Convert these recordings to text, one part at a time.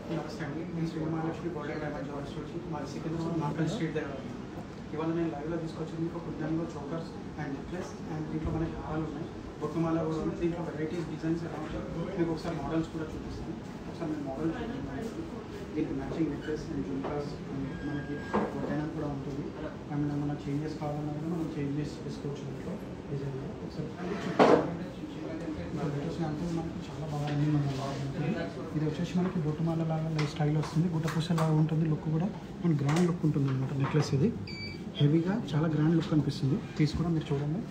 నమస్తే అండి నేను Sri Mahalakshmi golden diamond jewellers నుంచి మాది సికింద్రాబాద్ నాకల్ స్ట్రీట్ దగ్గర ఉంది. ఇవాళ నేను లైవ్లో తీసుకొచ్చింది మీకు కుద్దంలో చోకర్స్ అండ్ నెక్లెస్ అండ్ దీంట్లో మనకి హారాలు ఉన్నాయి బొట్టుమాల కూడా ఉంది దీంట్లో వెరైటీస్ డిజైన్స్ ఎలా ఉంటాయి మీకు ఒకసారి మోడల్స్ కూడా చూపిస్తాను ఒకసారి నేను మోడల్ చూపిస్తాను దీనికి మ్యాచింగ్ నెక్లెస్ అండ్ జుంకాస్ మనకి వడ్డైనా కూడా ఉంటుంది అండ్ మన చేంజెస్ కావాలన్నా కూడా మనం చేంజెస్ చేసుకోవచ్చు దీంట్లో డిజైన్ ఒకసారి లేటెస్ట్ అంటే మనకి చాలా బాగా అన్ని మనం బాగుంటుంది ఇది వచ్చేసి మనకి బొట్టుమాల లాగా స్టైల్ వస్తుంది గుట్ట పూస లాగా ఉంటుంది లుక్ కూడా అండ్ గ్రాండ్ లుక్ ఉంటుంది అనమాట నెక్లెస్ ఇది హెవీగా చాలా గ్రాండ్ లుక్ అనిపిస్తుంది తీసి కూడా మీరు చూడండి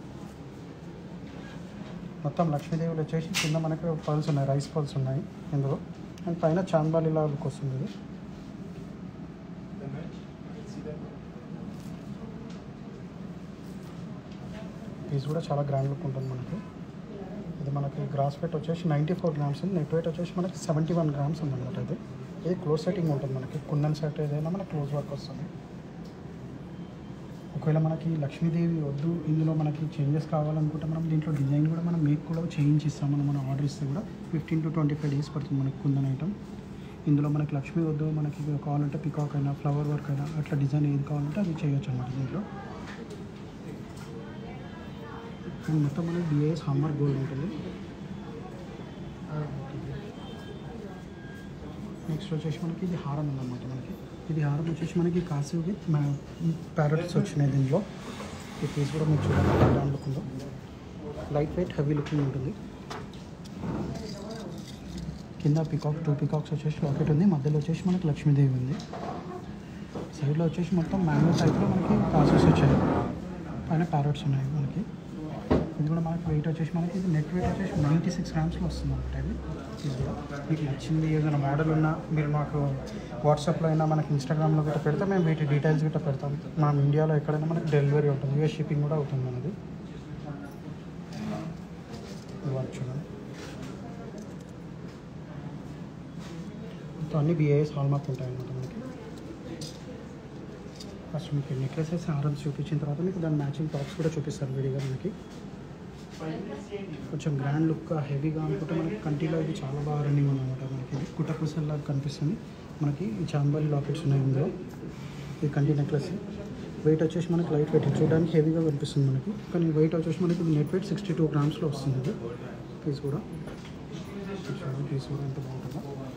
మొత్తం లక్ష్మీదేవులు వచ్చేసి కింద మనకి పల్స్ ఉన్నాయి రైస్ పల్స్ ఉన్నాయి ఇందులో అండ్ పైన చాంబాలిలా లుక్ వస్తుంది ఇది పీస్ కూడా చాలా గ్రాండ్ లుక్ ఉంటుంది మనకి ఇది మనకి గ్రాస్ వెయిట్ వచ్చేసి నైంటీ ఫోర్ గ్రామ్స్ ఉంది నెట్ వెయిట్ వచ్చేసి మనకి సెవెంటీ వన్ గ్రామ్స్ ఉందన్నమాట ఇది ఇది క్లోజ్ సెట్టింగ్ ఉంటుంది మనకి కుందన్ సెట్ ఏదైనా మనకి క్లోజ్ వర్క్ వస్తుంది ఒకవేళ మనకి లక్ష్మీదేవి వద్దు ఇందులో మనకి చేంజెస్ కావాలనుకుంటే మనం దీంట్లో డిజైన్ కూడా మనం మేక్ కూడా చేంజ్ ఇస్తాం మనం మనం ఆర్డర్ ఇస్తే కూడా fifteen to twenty five days పడుతుంది మనకి కుందన్ ఐటమ్ ఇందులో మనకి లక్ష్మీ వద్దు మనకి కావాలంటే పికాక్ అయినా ఫ్లవర్ వర్క్ అయినా అట్లా డిజైన్ ఏది కావాలంటే అది చేయొచ్చు అన్నమాట దీంట్లో అండ్ మొత్తం మనకి బిఏఎస్ హామర్ గోల్డ్ ఉంటుంది నెక్స్ట్ వచ్చేసి మనకి ఇది హారం ఉందన్నమాట మనకి ఇది హారం వచ్చేసి మనకి కాసు విత్ ప్యారెట్స్ వచ్చినాయి దీనిలో ఈ పీస్ కూడా మీకు చూడండి ఎలా లుక్ ఉందో లైట్ వెయిట్ హెవీ లుకింగ్ ఉంటుంది కింద పికాక్ టూ పికాక్స్ వచ్చేసి లాకెట్ ఉంది మధ్యలో వచ్చేసి మనకి లక్ష్మీదేవి ఉంది సైడ్లో వచ్చేసి మొత్తం మ్యాంగో టైప్లో మనకి కాసెస్ వచ్చాయి పైన ప్యారెట్స్ ఉన్నాయి మనకి ఇది కూడా మనకి వెయిట్ వచ్చేసి మనకి ఇది నెట్ వెయిట్ వచ్చేసి నైంటీ సిక్స్ గ్రామ్స్లో వస్తుంది అనమాట ఇది ఇది కూడా మీకు నచ్చింది ఏదైనా మోడల్ ఉన్నా మీరు మాకు వాట్సాప్లో అయినా మనకి ఇన్స్టాగ్రామ్లో గట్రా పెడితే మేము వీటి డీటెయిల్స్ గట్రా పెడతాం మనం ఇండియాలో ఎక్కడైనా మనకి డెలివరీ ఉంటుంది యూఎస్ షిప్పింగ్ కూడా అవుతుంది మనది ఇది వర్క్ చూడండి మొత్తం అన్ని బిఐఎస్ హాల్ మార్క్ ఉంటాయి అన్నమాట మనకి ఫస్ట్ మీకు నెక్లెసెస్ హారమ్స్ చూపించిన తర్వాత మీకు దాని మ్యాచింగ్ టాప్స్ కూడా చూపిస్తారు విడిగా మనకి కొంచెం గ్రాండ్ లుక్ హెవీగా అనుకుంటే మనకి కంటిలో ఇది చాలా బాగా రన్నింగ్ ఉందన్నమాట మనకి ఇది కుట్టపూసల్లాగా కనిపిస్తుంది మనకి ఈ చాంబాలి లాకెట్స్ ఉన్నాయి ఇందులో ఇది కంటి నెక్లెస్ వెయిట్ వచ్చేసి మనకి లైట్ వెయిట్ చూడడానికి హెవీగా కనిపిస్తుంది మనకి కానీ వెయిట్ వచ్చేసి మనకి ఇది నెట్ వెయిట్ సిక్స్టీ టూ గ్రామ్స్లో వస్తుంది ఇది పీస్ కూడా చూడండి పీస్ కూడా ఎంత బాగుంటుందో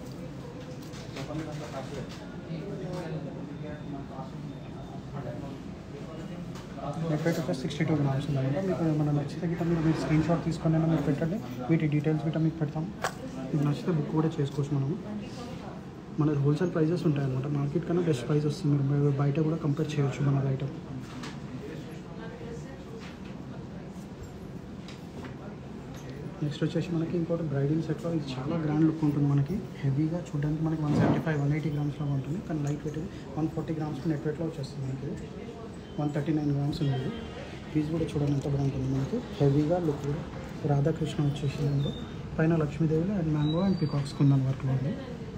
నెట్ వెయిట్ వచ్చేసి సిక్స్టీ టూ గ్రామ్స్ ఉందన్నమాట మీకు ఏమైనా నచ్చితే గిట్ట మీరు మీరు స్క్రీన్ షాట్ తీసుకొని అయినా మీరు పెట్టండి వీటి డీటెయిల్స్ గిట్ట మీకు పెడతాం మీకు నచ్చితే బుక్ కూడా చేసుకోవచ్చు మనము మన హోల్సేల్ ప్రైజెస్ ఉంటాయి అనమాట మార్కెట్ కన్నా బెస్ట్ ప్రైస్ వస్తుంది మీరు బయట కూడా కంపేర్ చేయొచ్చు మన ఐటమ్ నెక్స్ట్ వచ్చేసి మనకి ఇంకోటి బ్రైడల్ సెట్లో ఇది చాలా గ్రాండ్ లుక్ ఉంటుంది మనకి హెవీగా చూడడానికి మనకి one seventy five one eighty గ్రామ్స్లో ఉంటుంది కానీ light weight one forty grams net వెయిట్లో వచ్చేస్తుంది మనకి వన్ థర్టీ నైన్ గ్రామ్స్ ఉంది పీస్ కూడా చూడండి ఎంత బాగుంటుంది మనకి హెవీగా లుక్ కూడా రాధాకృష్ణ వచ్చేసి అందులో పైన Lakshmidevi and mango and peacocks kundan వర్క్లో ఉంది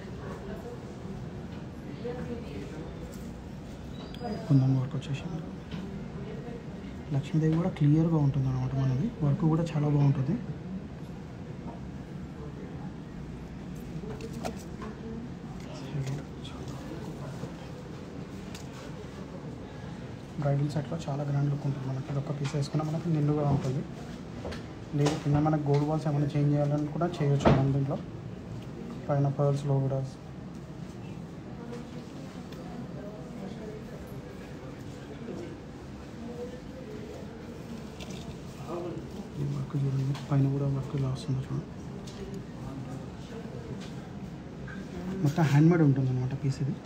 కుందన్ వర్క్ వచ్చేసి లక్ష్మీదేవి కూడా క్లియర్గా ఉంటుంది అనమాట మనది వర్క్ కూడా చాలా బాగుంటుంది బ్రైడల్ సెట్లో చాలా గ్రాండ్ లుక్ ఉంటుంది మనకి ఇది ఒక పీస్ వేసుకున్నా మనకి నిండుగా ఉంటుంది లేదు కింద మనకి గోల్డ్ బాల్స్ ఏమైనా చేంజ్ చేయాలని కూడా చేయొచ్చు మనం దీంట్లో పైన పర్ల్స్లో కూడా ఈ వర్క్ చూడండి పైన కూడా వర్క్ ఇలా వస్తుంది చూడండి మొత్తం హ్యాండ్మేడ్ ఉంటుంది అనమాట పీస్ ఇది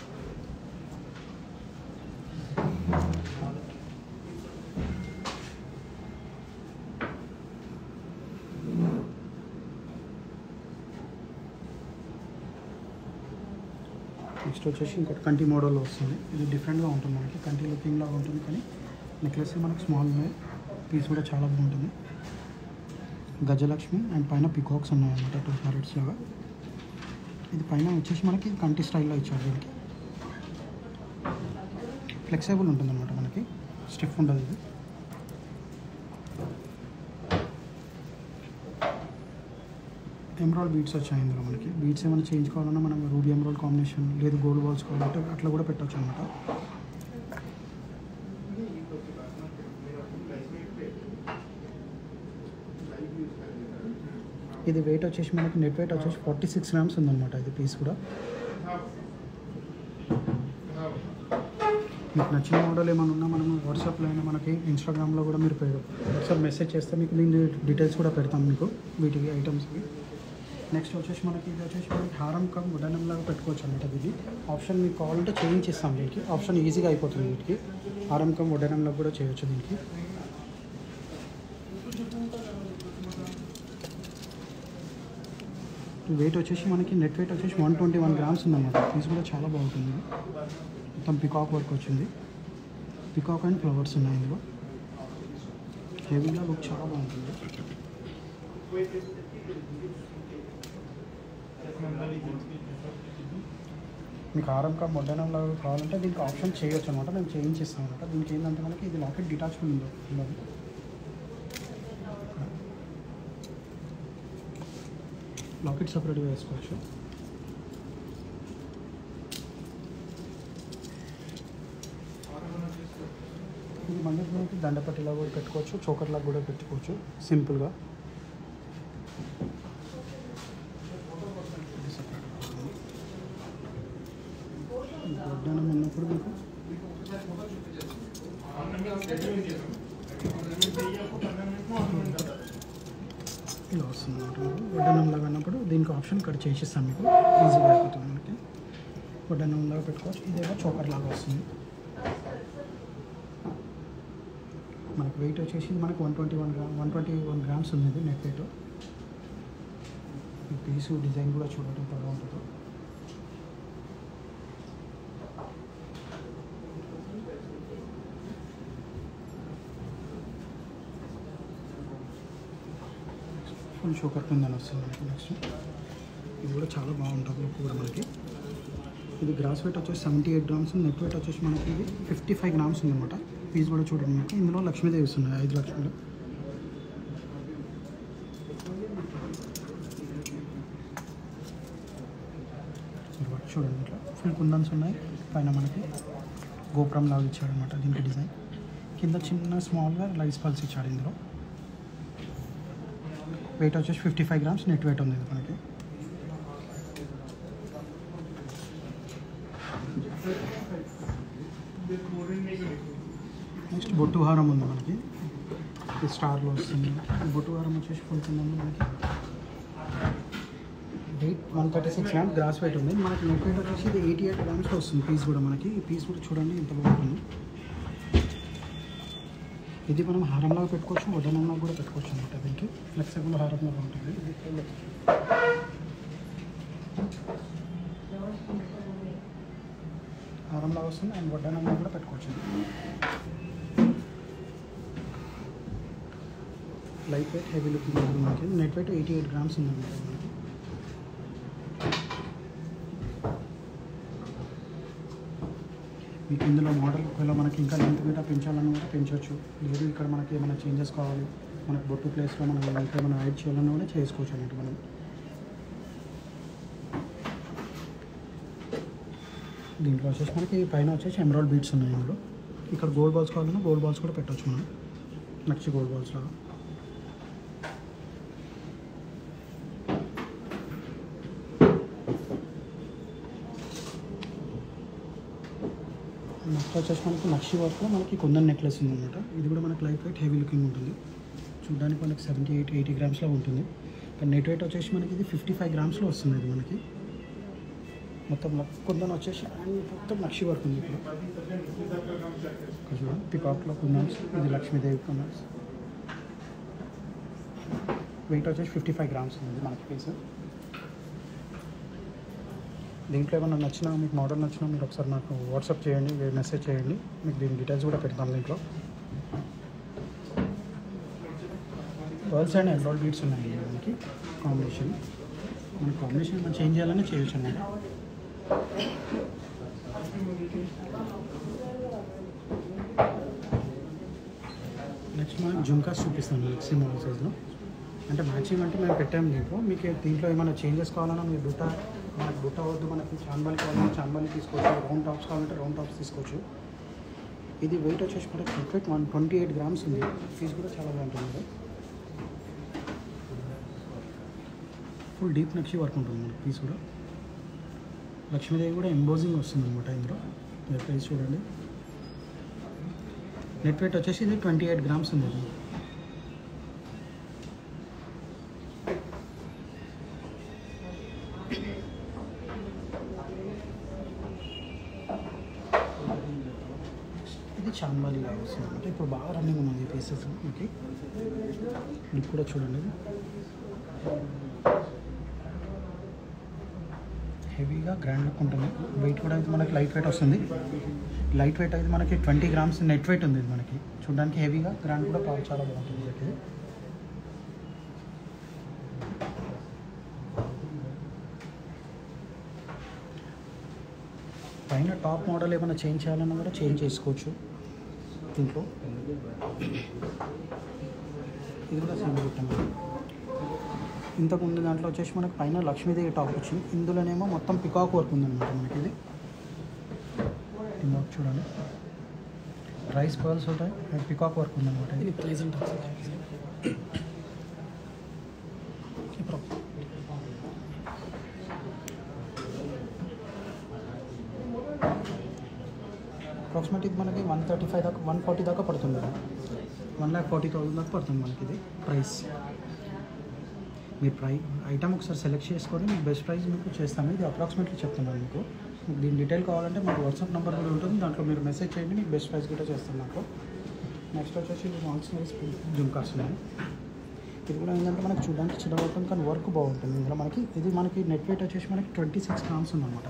నెక్స్ట్ వచ్చేసి ఇంకోటి కంటి మోడల్లో వస్తుంది ఇది డిఫరెంట్గా ఉంటుంది మనకి కంటి లుకింగ్ లాగా ఉంటుంది కానీ నెక్లెస్ మనకి స్మాల్ ఉన్నాయి పీస్ కూడా చాలా బాగుంటుంది గజలక్ష్మి అండ్ పైన పికాక్స్ ఉన్నాయి అన్నమాట టూ హ్యారెట్స్ లాగా ఇది పైన వచ్చేసి మనకి కంటి స్టైల్లో ఇచ్చారు దీనికి ఫ్లెక్సిబుల్ ఉంటుంది అనమాట మనకి స్టిఫ్ ఉండదు ఇది ఎమరాల్డ్ బీట్స్ వచ్చాయి ఇందులో మనకి బీట్స్ ఏమైనా చేయించుకోవాలన్నా మనం రూబీ ఎమరాల్డ్ కాంబినేషన్ లేదు గోల్డ్ బాల్స్ కావాలంటే అట్లా కూడా పెట్టవచ్చు అనమాట ఇది వెయిట్ వచ్చేసి మనకి నెట్ వెయిట్ వచ్చేసి ఫార్టీ సిక్స్ గ్రామ్స్ ఉందన్నమాట ఇది పీస్ కూడా మీకు నచ్చిన మోడల్ ఏమైనా ఉన్నా మనం వాట్సాప్లో అయినా మనకి ఇన్స్టాగ్రామ్లో కూడా మీరు పె- వాట్సాప్ మెసేజ్ చేస్తే మీకు దీని డీటెయిల్స్ కూడా పెడతాం మీకు వీటి ఐటమ్స్కి నెక్స్ట్ వచ్చేసి మనకి ఇది వచ్చేసి మనకి హారం కమ్ ఉడనం లాగా పెట్టుకోవచ్చు అనమాట ఇది ఆప్షన్ మీకు కావాలంటే చేంజ్ చేస్తాం దీనికి ఆప్షన్ ఈజీగా అయిపోతుంది వీటికి హారం కమ్ ఉడనంలో కూడా చేయొచ్చు దీనికి వెయిట్ వచ్చేసి మనకి నెట్ వెయిట్ వచ్చేసి వన్ ట్వంటీ వన్ గ్రామ్స్ ఉందన్నమాట పీస్ కూడా చాలా బాగుంటుంది మొత్తం పికాక్ వర్క్ వచ్చింది పికాక్ అండ్ ఫ్లవర్స్ ఉన్నాయి ఇందులో హెవీగా లుక్ చాలా బాగుంటుంది మీకు ఆరంకా మొడ్డనంలో కావాలంటే దీనికి ఆప్షన్ చేయొచ్చు అనమాట మేము చేంజ్ చేస్తాం అనమాట దీనికి ఏంటంటే మనకి ఇది లాకెట్ డిటాచబుల్ ఉంది ఉన్నది లాకెట్ సపరేట్గా వేసుకోవచ్చు ఇది మళ్ళీ మనకి దండపట్టిలా కూడా పెట్టుకోవచ్చు చోకర్లా కూడా పెట్టుకోవచ్చు సింపుల్గా ఇది separate గా ఉంటుంది. ఇది వడ్డానం ఉన్నప్పుడు మీకు ఇలా వస్తుంది అనమాట వడ్డానంలాగా అన్నప్పుడు దీనికి ఆప్షన్ కట్ చేసిస్తాం మీకు ఈజీగా అయిపోతుంది మనకి వడ్డానంలాగా పెట్టుకోవచ్చు ఇదేమో చోకర్ లాగా వస్తుంది మనకి వెయిట్ వచ్చేసి మనకి one twenty one gram one twenty one grams ఉంది నెట్ వెయిట్ ఈ పీసు డిజైన్ కూడా చూడటం బాగా ఉంటుంది ఫుల్ షోకర్ కింద వస్తుంది మనకి నెక్స్ట్ ఇది కూడా చాలా బాగుంటుంది లుక్ కూడా మనకి ఇది గ్రాస్ వెయిట్ వచ్చేసి seventy eight grams net weight వచ్చేసి మనకి ఇది ఫిఫ్టీ ఫైవ్ గ్రామ్స్ ఉందన్నమాట పీస్ కూడా చూడండి మీకు ఇందులో లక్ష్మీదేవి వస్తున్నాయి ఐదు లక్షలు మీరు వర్క్ చూడండి ఇట్లా ఫుల్ కుందన్స్ ఉన్నాయి పైన మనకి గోపురం లాగా ఇచ్చాడు అనమాట దీనికి డిజైన్ కింద చిన్న స్మాల్గా లైస్ పల్స్ ఇచ్చాడు ఇందులో వెయిట్ వచ్చేసి fifty five grams net weight ఉంది ఇది మనకి నెక్స్ట్ బొట్టు హారం ఉంది మనకి ఇది స్టార్లో వస్తుంది ఈ బొట్టు హారం వచ్చేసి ఫుల్ కింద ఉంది మనకి weight one thirty six grams gross weight ఉంది మనకి నెట్ వెయిట్ వచ్చేసి ఇది ఎయిటీ ఎయిట్ గ్రామ్స్లో వస్తుంది పీస్ కూడా మనకి ఈ పీస్ కూడా చూడండి ఎంత బాగుంటుంది ఇది మనం హారంలాగా పెట్టుకోవచ్చు వదనంలాగా కూడా పెట్టుకోవచ్చు అనమాట దీనికి ఫ్లెక్సిబుల్ హారంలాగా ఉంటుంది హారంలాగా వస్తుంది అండ్ వడ్డానంగా కూడా పెట్టుకోవచ్చు లైట్ వెయిట్ హెవీ లుకింగ్ ఉంటుంది మనకి net weight eighty eight grams ఉందన్నమాట మనకి మీకు ఇందులో మోడల్ ఒకవేళ మనకి ఇంకా లెంత్ మీద పెంచాలని కూడా పెంచవచ్చు లేదు ఇక్కడ మనకి ఏమైనా చేంజెస్ కావాలి మనకి బొట్టు ప్లేస్లో మనం ఇంకా ఏమైనా యాడ్ చేయాలన్నా కూడా చేసుకోవచ్చు అన్నట్టు మనం దీంట్లో వచ్చేసి మనకి పైన వచ్చేసి ఎమరాల్డ్ బీట్స్ ఉన్నాయి ఇందులో ఇక్కడ గోల్డ్ బాల్స్ కావాలన్నా గోల్డ్ బాల్స్ కూడా పెట్టవచ్చు మనం నక్షి గోల్డ్ బాల్స్ లాగా నెక్స్ట్ వచ్చేసి మనకి నక్షి వర్క్లో మనకి కొందన్ నెక్లెస్ ఉందన్నమాట ఇది కూడా మనకి లైట్ వెయిట్ హెవీ లుకింగ్ ఉంటుంది చూడడానికి మనకి సెవెంటీ ఎయిట్ ఎయిటీ గ్రామ్స్లో ఉంటుంది కానీ నెట్ వెయిట్ వచ్చేసి మనకి ఇది ఫిఫ్టీ ఫైవ్ గ్రామ్స్లో వస్తుంది ఇది మనకి మొత్తం ల- కుందన్ వచ్చేసి అన్ని మొత్తం నక్షి వర్క్ ఉంది ఇప్పుడు ఇక్కడ చూడండి పికాక్లో కుందన్స్ ఇది లక్ష్మీదేవి కుందన్స్ వెయిట్ వచ్చేసి ఫిఫ్టీ ఫైవ్ గ్రామ్స్ ఉంది మనకి పీస్ దీంట్లో ఏమైనా నచ్చినా మీకు మోడల్ నచ్చినా మీరు ఒకసారి నాకు వాట్సాప్ చేయండి మీరు మెసేజ్ చేయండి మీకు దీని డీటెయిల్స్ కూడా పెడతాం దీంట్లో పర్ల్స్ అండ్ ఎంబ్రాయిడ్ బీడ్స్ ఉన్నాయి మనకి కాంబినేషన్ మన కాంబినేషన్ మనం చేంజ్ చేయాలని చేయొచ్చు అన్నమాట నెక్స్ట్ మనం జుంకాస్ చూపిస్తాను మీకు సిమ్ సైజ్లో అంటే మ్యాచింగ్ అంటే మేము పెట్టాము దీంట్లో మీకు దీంట్లో ఏమైనా చేంజెస్ కావాలన్నా మీరు బుట్ట మనకు బుట్ట వద్దు మనకి చాన్బాలి కావాలన్నా చాన్బాలి తీసుకోవచ్చు రౌండ్ టాప్స్ కావాలంటే రౌండ్ టాప్స్ తీసుకోవచ్చు ఇది వెయిట్ వచ్చేసి మనకి perfect one twenty eight grams ఉంది ఫీజ్ కూడా చాలా బాగుంటుంది ఫుల్ డీప్ నక్షి వర్క్ ఉంటుంది మనకి పీస్ కూడా లక్ష్మీదేవి కూడా ఎంబోజింగ్ వస్తుంది అనమాట ఇందులో మీరు ప్రైస్ చూడండి నెట్ వెయిట్ వచ్చేసి ఇది ట్వంటీ ఎయిట్ గ్రామ్స్ ఉంది ఇది ఇది చాన్బాలి లాగా వస్తుంది అంటే ఇప్పుడు బాగా రన్నింగ్ ఉన్నది పీసెస్ మనకి ఇది కూడా చూడండి హెవీగా గ్రాండ్ లుక్ ఉంటుంది వెయిట్ కూడా అయితే మనకి లైట్ వెయిట్ వస్తుంది లైట్ వెయిట్ అయితే మనకి ట్వంటీ గ్రామ్స్ నెట్ వెయిట్ ఉంది ఇది మనకి చూడడానికి హెవీగా గ్రాండ్ కూడా చాలా చాలా బాగుంటుంది మనకి పైన టాప్ మోడల్ ఏమైనా చేంజ్ చేయాలన్నా కూడా చేంజ్ చేసుకోవచ్చు దీంట్లో ఇది కూడా సింగిల్ పెట్టాము ఇంతకుముందు దాంట్లో వచ్చేసి మనకి పైన లక్ష్మీదేవి టాప్ వచ్చింది ఇందులోనేమో మొత్తం పికాక్ వర్క్ ఉందన్నమాట మనకి ఇది వర్క్ చూడండి రైస్ పర్ల్స్ ఉంటాయి అండ్ పికాక్ వర్క్ ఉందన్నమాట ఇది ప్లేజెంట్ ఇప్పుడు అప్రాక్సిమేట్ ఇది మనకి వన్ థర్టీ ఫైవ్ దాకా వన్ ఫార్టీ దాకా పడుతుంది వన్ ల్యాక్ ఫార్టీ థౌసండ్ దాకా పడుతుంది మనకి ఇది ప్రైస్ మీరు ప్రై ఐటమ్ ఒకసారి సెలెక్ట్ చేసుకొని మీకు బెస్ట్ ప్రైస్ మీకు చేస్తాము ఇది అప్రాక్సిమేట్లీ చెప్తున్నాను మీకు మీకు దీని డీటెయిల్ కావాలంటే మాకు వాట్సాప్ నెంబర్ కూడా ఉంటుంది దాంట్లో మీరు మెసేజ్ చేయండి మీకు బెస్ట్ ప్రైస్ కూడా చేస్తాను నాకు నెక్స్ట్ వచ్చేసి మాల్స్ జుమ్కాస్ ఉన్నాయి ఇది కూడా ఏంటంటే మనకి చూడడానికి చిన్న ఉంటుంది కానీ వర్క్ బాగుంటుంది ఇందులో మనకి ఇది మనకి నెట్ వెయిట్ వచ్చేసి మనకి ట్వంటీ సిక్స్ గ్రామ్స్ ఉందన్నమాట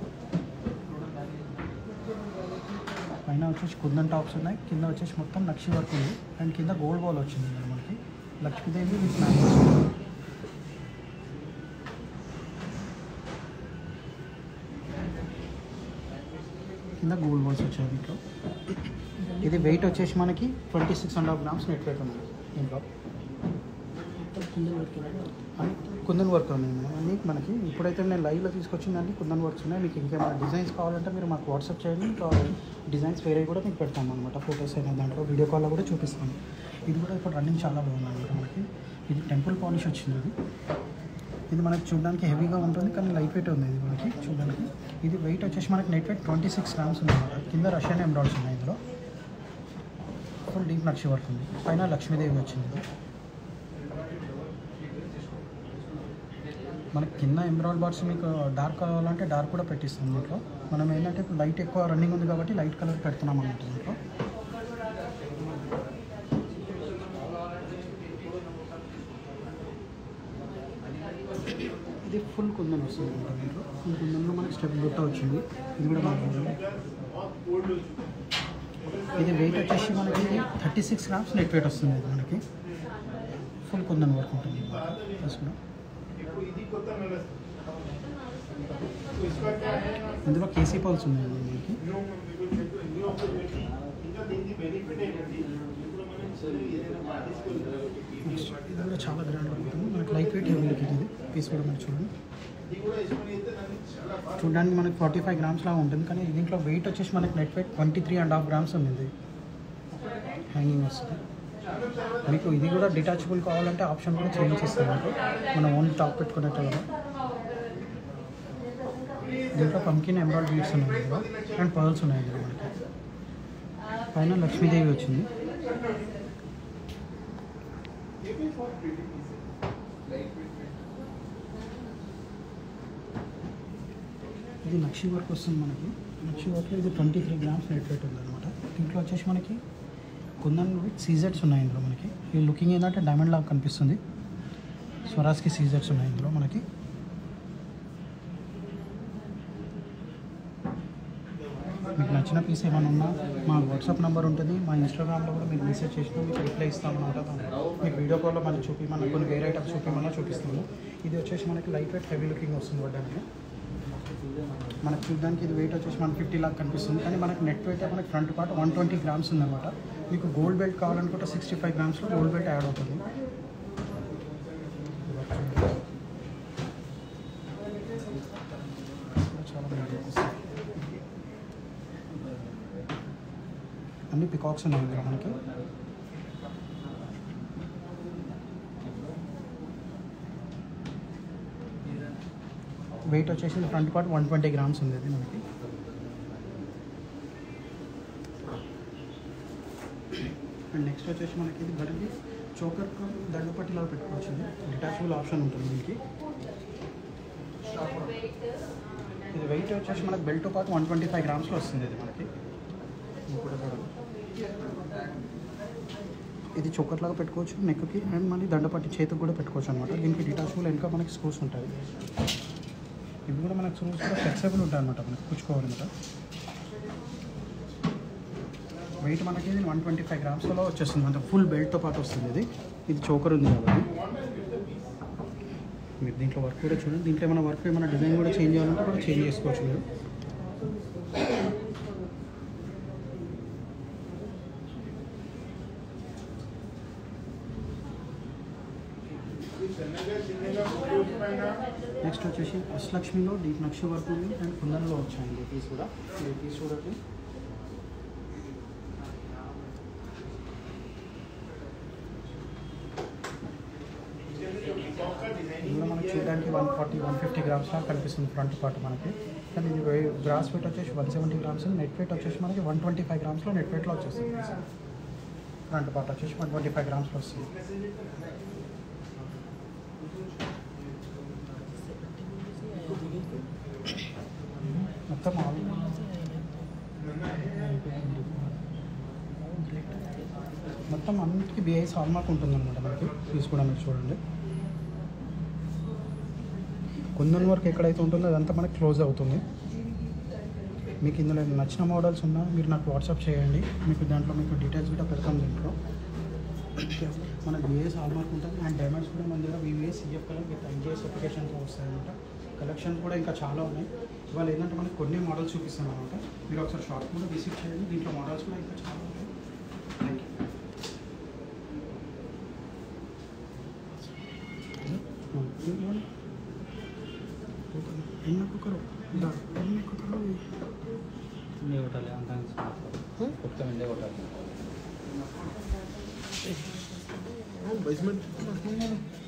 పైన వచ్చేసి కుందన్ టాప్స్ ఉన్నాయి కింద వచ్చేసి మొత్తం నక్షి వర్క్ ఉంది అండ్ కింద గోల్డ్ బాల్ వచ్చింది ఇందులో మనకి లక్ష్మీదేవి విత్ మ్యాంగోస్ కింద గోల్డ్ బాల్స్ వచ్చాయి దీంట్లో ఇది వెయిట్ వచ్చేసి మనకి twenty six and half grams net weight ఉంది దీంట్లో అని కుందన్ వర్క్ ఉన్నాయి మేడం అన్నీ మనకి ఇప్పుడైతే నేను లైవ్లో తీసుకొచ్చిందండి కుందన్ వర్క్స్ ఉన్నాయి మీకు ఇంకేమైనా డిజైన్స్ కావాలంటే మీరు మాకు వాట్సాప్ చేయండి ఇంకా డిజైన్స్ వేరే కూడా మీకు పెడతాం అనమాట ఫొటోస్ అయినా దాంట్లో వీడియో కాల్లో కూడా చూపిస్తాను ఇది కూడా ఇప్పుడు రన్నింగ్ చాలా బాగుంది అనమాట మనకి ఇది టెంపుల్ పాలిష్ వచ్చింది ఇది ఇది మనకి చూడడానికి హెవీగా ఉంటుంది కానీ లైట్ వెయిట్ ఉంది ఇది మనకి చూడడానికి ఇది వెయిట్ వచ్చేసి మనకి net weight twenty six grams ఉంది అనమాట కింద రష్యన్ ఎంబ్రాయిడ్స్ ఉన్నాయి ఇందులో ఫుల్ డీప్ నక్షి వర్క్ ఉంది పైన లక్ష్మీదేవి వచ్చింది ఇది. మనకి కింద ఎంబ్రాయిడ్ బార్డ్స్ మీకు డార్క్ కావాలంటే డార్క్ కూడా పెట్టిస్తాం దీంట్లో మనం ఏంటంటే ఇప్పుడు లైట్ ఎక్కువ రన్నింగ్ ఉంది కాబట్టి లైట్ కలర్ పెడుతున్నాం అన్నమాట దీంట్లో ఇది ఫుల్ కుందన్ వస్తుంది అనమాట దీంట్లో ఫుల్ కుందన్లో మనకి స్టెప్ బుట్ట వచ్చింది ఇది కూడా మనకి ఇది వెయిట్ వచ్చేసి మనకి thirty six grams net weight వస్తుంది ఇది మనకి ఫుల్ కుందన్ వర్క్ ఉంటుంది ప్లస్ కూడా ఇందులో కేసీ పాల్స్ ఉన్నాయండి మనకి నెక్స్ట్ ఇది కూడా చాలా గ్రాండ్ ఉంటుంది మనకి లైట్ వెయిట్ హెవీ లుక్ ఇది పీస్ కూడా మనకి చూడండి చూడడానికి మనకి ఫార్టీ ఫైవ్ గ్రామ్స్ లాగా ఉంటుంది కానీ దీంట్లో వెయిట్ వచ్చేసి మనకి net weight twenty three and half grams ఉంది హ్యాంగింగ్ వస్తుంది మీకు ఇది కూడా డిటాచబుల్ కావాలంటే ఆప్షన్ కూడా చేంజ్ చేస్తాం మీకు మనం ఓన్లీ టాప్ పెట్టుకునేట్టు దీంట్లో పంకిన్ ఎంబ్రాయిడ్ బీడ్స్ ఉన్నాయి ఇందులో అండ్ పర్ల్స్ ఉన్నాయి ఇందులో మనకి పైన లక్ష్మీదేవి వచ్చింది ఇది నక్షి వర్క్ వస్తుంది మనకి నక్షి వర్క్లో ఇది twenty three grams net weight ఉంది అనమాట దీంట్లో వచ్చేసి మనకి కుందన్ విత్ సీజెట్స్ ఉన్నాయి ఇందులో మనకి ఈ లుకింగ్ ఏంటంటే డైమండ్ లాగా కనిపిస్తుంది స్వరాజ్కి సీజెట్స్ ఉన్నాయి ఇందులో మనకి మీకు నచ్చిన పీస్ ఏమైనా ఉన్నా మా వాట్సాప్ నెంబర్ ఉంటుంది మా ఇన్స్టాగ్రామ్లో కూడా మీరు మెసేజ్ చేసినా మీకు రిప్లై ఇస్తామన్నమాట మీకు వీడియో కాల్లో మళ్ళీ చూపిమన్నా కొన్ని వేరే ఐటమ్స్ చూపిమన్నా చూపిస్తాము ఇది వచ్చేసి మనకి లైట్ వెయిట్ హెవీ లుకింగ్ వస్తుంది వడ్డానికి మనకు చూడడానికి ఇది వెయిట్ వచ్చేసి మనకి ఫిఫ్టీ లాక్ కనిపిస్తుంది కానీ మనకి నెట్ వెయిట్ మనకి front part one twenty grams ఉందన్నమాట మీకు గోల్డ్ బెల్ట్ కావాలనుకుంటే సిక్స్టీ ఫైవ్ గ్రామ్స్లో గోల్డ్ బెల్ట్ యాడ్ అవుతుంది అన్ని పికాక్స్ ఉన్నాయి ఇందులో మనకి వెయిట్ వచ్చేసి front part one twenty grams ఉంది ఇది మనకి అండ్ నెక్స్ట్ వచ్చేసి మనకి ఇది గడికి చోకర్ దండపట్టిలా పెట్టుకోవచ్చు ఇది డిటాచబుల్ ఆప్షన్ ఉంటుంది దీనికి ఇది వెయిట్ వచ్చేసి మనకి బెల్ట్ పాటు వన్ ట్వంటీ ఫైవ్ గ్రామ్స్లో వస్తుంది ఇది మనకి ఇది కూడా చూడండి. ఇది చోకర్ లాగా పెట్టుకోవచ్చు నెక్కి అండ్ మళ్ళీ దండపట్టి చేతికి కూడా పెట్టుకోవచ్చు అనమాట దీనికి డిటాచబుల్ ఇంకా మనకి స్క్రూస్ ఉంటాయి ఇవి కూడా మనకి స్క్రూస్ కూడా ఫ్లెక్సిబుల్ ఉంటాయి అనమాట మనకి పుచ్చుకోవాలన్నమాట వెయిట్ మనకి ఇది వన్ ట్వంటీ ఫైవ్ గ్రామ్స్లో వచ్చేస్తుంది అంటే ఫుల్ బెల్ట్తో పాటు వస్తుంది ఇది ఇది చోకర్ ఉంది కాబట్టి మీరు దీంట్లో వర్క్ కూడా చూడండి దీంట్లో ఏమైనా వర్క్ ఏమైనా డిజైన్ కూడా చేంజ్ చేయాలంటే కూడా చేంజ్ చేసుకోవచ్చు మీరు నెక్స్ట్ వచ్చేసి అష్టలక్ష్మిలో డీప్ నక్ష వర్క్ ఉంది అండ్ కుందన్లో వచ్చాయండి పీస్ కూడా ఈ పీస్ చూడండి ఇందులో మనకి చూడడానికి one forty one fifty grams లాగా కనిపిస్తుంది ఫ్రంట్ పార్ట్ మనకి కానీ ఇది గ్రాస్ వెయిట్ వచ్చేసి one seventy grams net weight వచ్చేసి మనకి వన్ ట్వంటీ ఫైవ్ గ్రామ్స్లో నెట్ వెయిట్లో వచ్చేస్తుంది ఫ్రంట్ పార్ట్ వచ్చేసి వన్ ట్వంటీ ఫైవ్ గ్రామ్స్లో వస్తుంది మొత్తం ఆల్ మొత్తం అన్నిటికీ బిఐఎస్ హాల్మార్క్ ఉంటుంది అనమాట మనకి తీసుకోవడానికి చూడండి కుందన్ వర్క్ ఎక్కడైతే ఉంటుందో అదంతా మనకి క్లోజ్ అవుతుంది మీకు ఇందులో నచ్చిన మోడల్స్ ఉన్నా మీరు నాకు వాట్సాప్ చేయండి మీకు దాంట్లో మీకు డీటెయిల్స్ కూడా పెడతాం దీంట్లో మన విఏఎస్ హాల్మార్క్ ఉంటుంది అండ్ డైమండ్స్ కూడా మన దగ్గర VVS CF colour with IGS applications వస్తాయన్నమాట కలెక్షన్స్ కూడా ఇంకా చాలా ఉన్నాయి ఇవాళ ఏంటంటే మనకి కొన్ని మోడల్స్ చూపిస్తాను అనమాట మీరు ఒకసారి షాప్ కూడా విజిట్ చేయండి దీంట్లో మోడల్స్ కూడా ఇంకా చాలా ఉంటాయి థ్యాంక్ యూ ఎన్న కుక్కరు ఇలా ఎన్న కుక్కరు ఇండే కొట్టాలి అంతా మొత్తం ఇండే కొట్టాలి basement